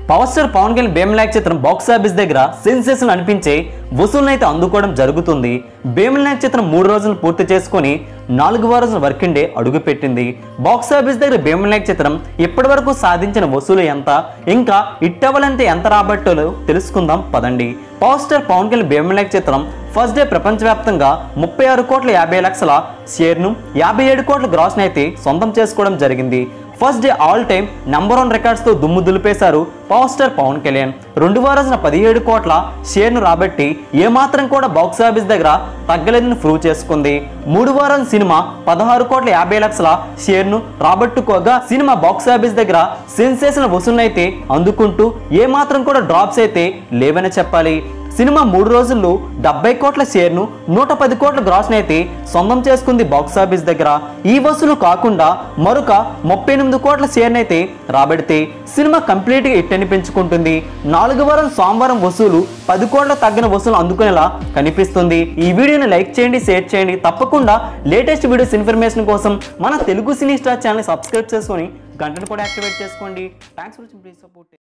power star Pawan Kalyan భీమలాక్ చిత్రం box office దగ్గర సెన్సేషన్ అనిపించే వసూలను అయితే అందుకోవడం జరుగుతుంది భీమలాక్ చిత్రం మూడు రోజులు పూర్తి చేసుకొని నాలుగవ రోజున వర్కింగ్ డే అడుగుపెట్టింది బాక్స్ ఆఫీస్ దగ్గర భీమలాక్ చిత్రం ఇప్పటి వరకు సాధించిన వసూలు ఎంత ఇంకా హిట్ అవ్వాలంటే ఎంత రాబట్టో తెలుసుకుందాం పదండి పవర్ స్టార్ పవన్ కళ్యాణ్ భీమలాక్ చిత్రం ఫస్ట్ డే ప్రపంచవ్యాప్తంగా ముప్పై ఆరు కోట్ల యాభై లక్షల షేర్ను యాభై ఏడు కోట్ల గ్రాస్ని అయితే సొంతం చేసుకోవడం జరిగింది first day all time number one రికార్డ్స్తో దుమ్ము దులిపేశారు పవర్ స్టార్ పవన్ కళ్యాణ్ రెండు వారాసిన పదిహేడు కోట్ల షేర్ను రాబట్టి ఏమాత్రం కూడా బాక్స్ ఆఫీస్ దగ్గర తగ్గలేదని ప్రూవ్ చేసుకుంది మూడు వారం సినిమా పదహారు కోట్ల యాభై లక్షల షేర్ను రాబట్టుకోగా సినిమా బాక్స్ ఆఫీస్ దగ్గర సెన్సేషన్ వసూళ్లైతే అందుకుంటూ ఏమాత్రం కూడా డ్రాప్స్ అయితే లేవని చెప్పాలి సినిమా మూడు రోజుల్లో డెబ్బై కోట్ల షేర్ను నూట పది కోట్ల గ్రాస్ని అయితే సొంతం చేసుకుంది బాక్స్ ఆఫీస్ దగ్గర ఈ వసూలు కాకుండా మరొక ముప్పై ఎనిమిది కోట్ల షేర్ని అయితే రాబడితే సినిమా కంప్లీట్గా హిట్ అనిపించుకుంటుంది నాలుగు వారం సోమవారం వసూలు పది కోట్ల తగ్గిన వసూలు అందుకునేలా కనిపిస్తుంది ఈ వీడియోని లైక్ చేయండి షేర్ చేయండి తప్పకుండా లేటెస్ట్ వీడియోస్ ఇన్ఫర్మేషన్ కోసం మన Telugu cine star channel subscribe చేసుకొని గంటను కూడా యాక్టివేట్ చేసుకోండి థ్యాంక్స్ ఫర్ ప్లీజ్ సపోర్ట్